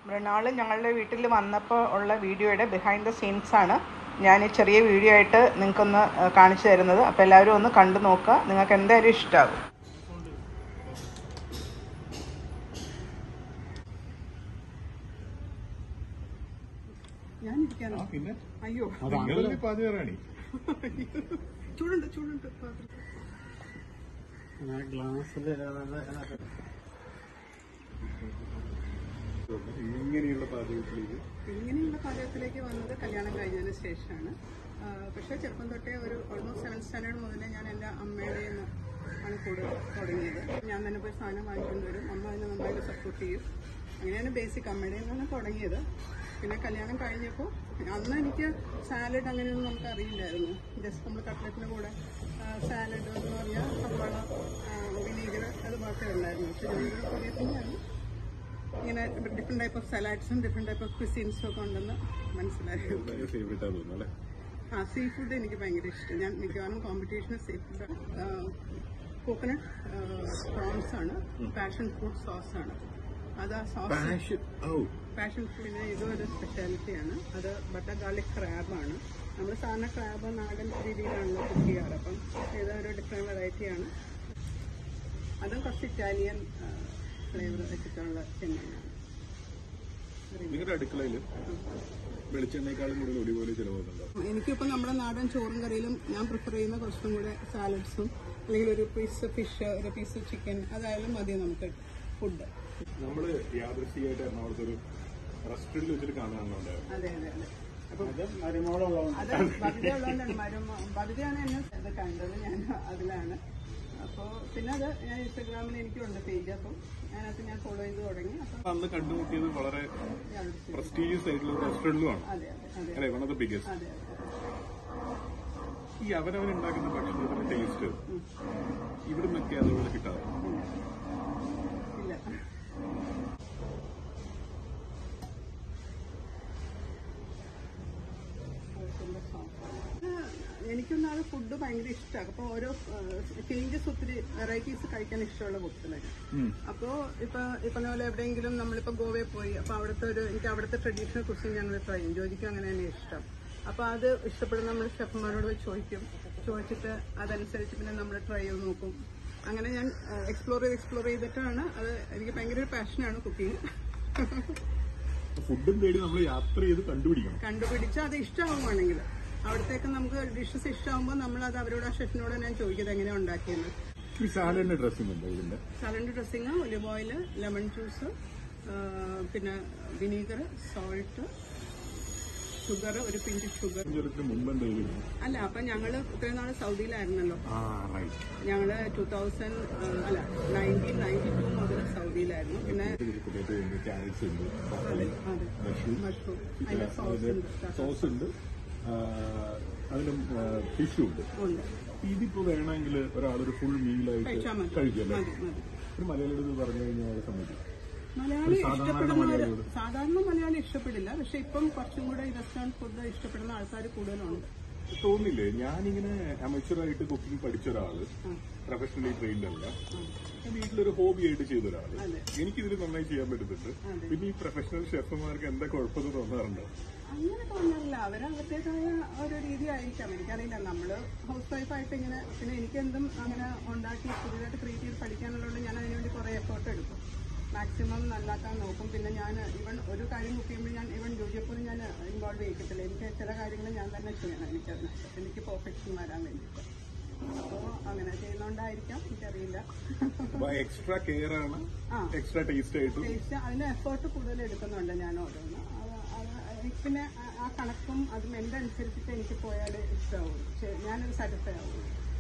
മൃണാൾ ഞങ്ങളുടെ വീട്ടിൽ വന്നപ്പോൾ ഉള്ള വീഡിയോയുടെ ബിഹൈൻഡ് ദ സീൻസ് ആണ് ഞാൻ ഈ ചെറിയ വീഡിയോ ആയിട്ട് നിങ്ങൾക്കൊന്ന് ഏഹ്, കാണിച്ചു തരുന്നത് അപ്പോൾ എല്ലാവരും ഒന്ന് കണ്ടു നോക്കുക നിങ്ങൾക്ക് എന്തായാലും ഇഷ്ടമാകും ഞാൻ ഇരിക്കാനോ ആ, പിന്നെ അയ്യോ നിങ്ങളല്ലേ പാചകറാണി ചൂടുണ്ട് ചൂടുണ്ട് പാത്രം. ഗ്ലാസ്സിൽ ഇങ്ങനെയുള്ള പാചകത്തിലേക്ക് ഇങ്ങനെയുള്ള പാചകത്തിലേക്ക് വന്നത് കല്യാണം കഴിഞ്ഞതിന് ശേഷമാണ് ആ, പക്ഷേ ചെറുപ്പം തൊട്ടേ ഒരു ഓൾമോസ്റ്റ് സെവൻ സ്റ്റാൻഡേർഡ് മുതലേ ഞാൻ എൻ്റെ അമ്മയുടെ നിന്ന് ആണ് കൂടുതൽ തുടങ്ങിയത് ഞാൻ തന്നെ പോയി സാധനം വാങ്ങിക്കൊണ്ട് വരും അമ്മ അതിന് നന്നായിട്ട് സപ്പോർട്ട് ചെയ്യും അങ്ങനെയാണ് ബേസിക് അമ്മയുടെ നിന്നാണ് തുടങ്ങിയത് പിന്നെ കല്യാണം കഴിഞ്ഞപ്പോൾ അന്ന് എനിക്ക് സാലഡ് അങ്ങനെയൊന്നും നമുക്ക് അറിയില്ലായിരുന്നു ജസ്റ്റ് നമ്മൾ കട്ട്ലറ്റിൻ്റെ കൂടെ സാലഡ് എന്ന് പറഞ്ഞാൽ സവാള വിനീഗർ അത് മാത്രമേ ഉള്ളായിരുന്നു പക്ഷേ ഞാനിവിടെ കൂടിയപ്പോഴാണ് ഇങ്ങനെ ഡിഫറെന്റ് ടൈപ്പ് ഓഫ് സലാഡ്സും ഡിഫറെന്റ് ടൈപ്പ് ഓഫ് ക്വിസീൻസും ഒക്കെ ഉണ്ടെന്ന് മനസ്സിലായത് ഫേവറേറ്റ് ആണെന്ന് തോന്നുന്നു അല്ലേ ആ സീ ഫുഡ് എനിക്ക് ഭയങ്കര ഇഷ്ടം ഞാൻ മിക്കവാറും കോമ്പറ്റീഷന് സീ ഫുഡ് കോക്കനട്ട് പ്രോൺസ് ആണ് പാഷൻ ഫ്രൂട്ട് സോസ് ആണ് അത് ആ സോസ് പാഷൻ ഓ പാഷൻ ഫ്രൂട്ടിന് ഇതും ഒരു സ്പെഷ്യാലിറ്റിയാണ് അത് ബട്ടർ ഗാർലിക് ക്രാബാണ് നമ്മൾ സാധാരണ ക്രാബ് നാടൻ രീതിയിലാണല്ലോ കുക്ക് ചെയ്യാറ് അപ്പം ഇത് ഒരു ഡിഫറെൻറ്റ് വെറൈറ്റിയാണ് അതും കുറച്ച് ഇറ്റാലിയൻ ഫ്ലേവർ വെച്ചിട്ടുള്ള ചെമ്മീനാണ് നിങ്ങളുടെ അടുക്കളയിൽ വെളിച്ചെണ്ണയെക്കാളും കൂടുതൽ ഒടിപോലെ ചിലവാകുന്നുണ്ടോ എനിക്കിപ്പോൾ നമ്മുടെ നാടൻ ചോറും കറിയിലും ഞാൻ പ്രിഫർ ചെയ്യുന്ന കുറച്ചും കൂടെ സാലഡ്സും അല്ലെങ്കിൽ ഒരു പീസ് ഫിഷ് ഒരു പീസ് ചിക്കൻ അതായാലും മതി നമുക്ക് ഫുഡ് നമ്മൾ യാദൃശ്ചികമായിട്ട് എറണാകുളത്ത് ഒരു റെസ്റ്റോറൻറ്റിൽ വെച്ചിട്ട് കാണാനുണ്ടായിരുന്നു അതെ അതെ അതെ അപ്പം അത് മരുമോളുള്ളതുകൊണ്ട് അത് ബബിത ഉള്ളതുകൊണ്ടാണ് മരുമ ബബിതയാണ് എന്നെ ഇത് കണ്ടത് ഞാൻ അതിലാണ് അപ്പോൾ പിന്നെ അത് ഞാൻ ഇൻസ്റ്റാഗ്രാമിൽ എനിക്കുണ്ട് പേജ് അപ്പം അതിനകത്ത് ഞാൻ ഫോളോ ചെയ്ത് തുടങ്ങി അപ്പം അന്ന് കണ്ടുമുട്ടിയത് വളരെ യാദൃശ്ചികം. പ്രസ്റ്റീജിയസ് ആയിട്ടുള്ള ഒരു റെസ്റ്റോറൻറ്റിലുമാണ് അതെ അതെ അതെ അല്ലെ വൺ ഓഫ് ദ ബിഗസ്റ്റ് അതെ അതെ ഈ അവരവർ ഉണ്ടാക്കുന്ന ഭക്ഷണത്തിന്റെ ടേസ്റ്റ് ഇവിടുന്നൊക്കെ അതുപോലെ കിട്ടാറ് ഇല്ല എനിക്കൊന്നും അത് ഫുഡ് ഭയങ്കര ഇഷ്ടമാണ് അപ്പോൾ ഓരോ ചേഞ്ചസ് ഒത്തിരി വെറൈറ്റീസ് കഴിക്കാൻ ഇഷ്ടമുള്ള കൂട്ടത്തിലാണ് അപ്പോൾ ഇപ്പൊ ഇപ്പൊ പോലെ എവിടെയെങ്കിലും നമ്മളിപ്പോൾ ഗോവയിൽ പോയി അപ്പോൾ അവിടുത്തെ ഒരു എനിക്ക് അവിടുത്തെ ട്രഡീഷണൽ കുസിൻ ഞങ്ങൾ ട്രൈ ചെയ്യും ജോലിക്കും അങ്ങനെ തന്നെ ഇഷ്ടം അപ്പോൾ അത് ഇഷ്ടപ്പെടുന്ന നമ്മൾ ഷെഫ്മാരോട് പോയി ചോദിക്കും ചോദിച്ചിട്ട് അതനുസരിച്ച് പിന്നെ നമ്മൾ ട്രൈ ചെയ്ത് നോക്കും അങ്ങനെ ഞാൻ എക്സ്പ്ലോർ ചെയ്ത് എക്സ്പ്ലോർ ചെയ്തിട്ടാണ് അത് എനിക്ക് ഭയങ്കര ഒരു പാഷനാണ് കുക്കിംഗ് ഫുഡും തേടി നമ്മൾ യാത്ര ചെയ്ത് കണ്ടുപിടിക്കണം കണ്ടുപിടിച്ച് അത് ഇഷ്ടമാവുകയാണെങ്കിൽ അവിടത്തേക്ക് നമുക്ക് ഡിഷസ് ഇഷ്ടമാകുമ്പോൾ നമ്മൾ അത് അവരോട് ആ ഷെഫിനോട് ഞാൻ ചോദിക്കുന്നത് എങ്ങനെയാണ് ഉണ്ടാക്കിയെന്ന് ഈ സാലഡിന്റെ ഡ്രസ്സിംഗ് ഉണ്ടോ ഇതിന്റെ salad dressing olive oil lemon juice പിന്നെ വിനീഗർ സോൾട്ട് ഷുഗർ ഒരു പിഞ്ച് ഷുഗർ ചെറുത്തിന് മുമ്പ് എന്തെങ്കിലും അല്ല അപ്പൊ ഞങ്ങള് ഇത്രയും നാള് സൗദിയിലായിരുന്നല്ലോ ആ റൈറ്റ് ഞങ്ങള് ടൂ തൗസൻഡ് അല്ല നയൻറ്റീൻ നയൻറ്റി ടു മുതൽ സൗദിയിലായിരുന്നു പിന്നെ പൊട്ടേറ്റോ ഉണ്ട് ക്യാരറ്റ്സ് ഉണ്ട് ബ്രോക്കോളി, അതെ മഷ്റൂം മഷ്റൂം അതിന്റെ സോസ് ഉണ്ട് സോസ് ഉണ്ട് ആ, അതിലും ഫിഷും ഉണ്ട് ഉണ്ട് ഇതിപ്പോ വേണമെങ്കിൽ ഒരാളൊരു ഫുൾ മീലായിട്ട് കഴിച്ചാൽ മതി കഴിക്കല്ലേ മതി മതി ഒരു മലയാളിയോട് പറഞ്ഞു കഴിഞ്ഞാൽ അവരെ സമ്മതിക്കും മലയാളി ഇഷ്ടപ്പെടുന്നവര് സാധാരണ മലയാളി ഇഷ്ടപ്പെടില്ല പക്ഷെ ഇപ്പം കുറച്ചും കൂടെ ഈ റെസ്റ്റോറന്റ് ഫുഡ് ഇഷ്ടപ്പെടുന്ന ആൾക്കാർ കൂടുതലുണ്ട് തോന്നില്ലേ ഞാനിങ്ങനെ അമച്ചുറായിട്ട് കുക്കിംഗ് പഠിച്ച ഒരാള് പ്രൊഫഷണലി ട്രെയിൻഡ് അല്ല ഞാൻ വീട്ടിലൊരു ഹോബി ആയിട്ട് ചെയ്ത ഒരാള് അതെ. എനിക്കിതിൽ നന്നായി ചെയ്യാൻ പറ്റുന്നുണ്ട് അതെ. പിന്നെ ഈ പ്രൊഫഷണൽ ഷെഫുമാർക്ക് എന്താ കുഴപ്പമെന്ന് തോന്നാറുണ്ട് അങ്ങനെ തോന്നുന്നില്ല അവരവരുടേതായ ഒരു രീതി ആയിരിക്കാം എനിക്കറിയില്ല നമ്മള് ഹൗസ് വൈഫായിട്ട് ഇങ്ങനെ പിന്നെ എനിക്കെന്തും അങ്ങനെ ഉണ്ടാക്കി പുതിയതായിട്ട് ക്രിയേറ്റ് ചെയ്ത് പഠിക്കാനുള്ളതുകൊണ്ട് ഞാൻ അതിനുവേണ്ടി കുറേ എഫേർട്ട് എടുക്കും മാക്സിമം നല്ലാക്കാൻ നോക്കും പിന്നെ ഞാൻ ഇവൺ ഒരു കാര്യം കുക്ക് ചെയ്യുമ്പോൾ ഞാൻ ഇവൺ ജോലിയെപ്പോലും ഞാൻ ഇൻവോൾവ് ചെയ്യിക്കത്തില്ല എനിക്ക് ചില കാര്യങ്ങൾ ഞാൻ തന്നെ ചെയ്യണം എനിക്കതിനകത്ത് എനിക്ക് പെർഫെക്ഷൻ വരാൻ വേണ്ടിയിട്ട് അപ്പോൾ അങ്ങനെ ചെയ്യുന്നതുകൊണ്ടായിരിക്കാം എനിക്കറിയില്ല അപ്പൊ എക്സ്ട്രാ കെയർ ആണ് ആ. എക്സ്ട്രാ ടേസ്റ്റ് ആയിട്ട് ടേസ്റ്റ് അതിന് എഫേർട്ട് കൂടുതൽ എടുക്കുന്നുണ്ട് ഞാൻ ഓരോന്ന് അത് അത് എനിക്ക് പിന്നെ ആ- ആ കണക്കും അതും എൻ്റെ അനുസരിച്ചിട്ട് എനിക്ക് പോയാൽ ഇഷ്ടമാവും ശരി, ഞാനൊരു സാറ്റിസ്ഫൈ ആവുള്ളൂ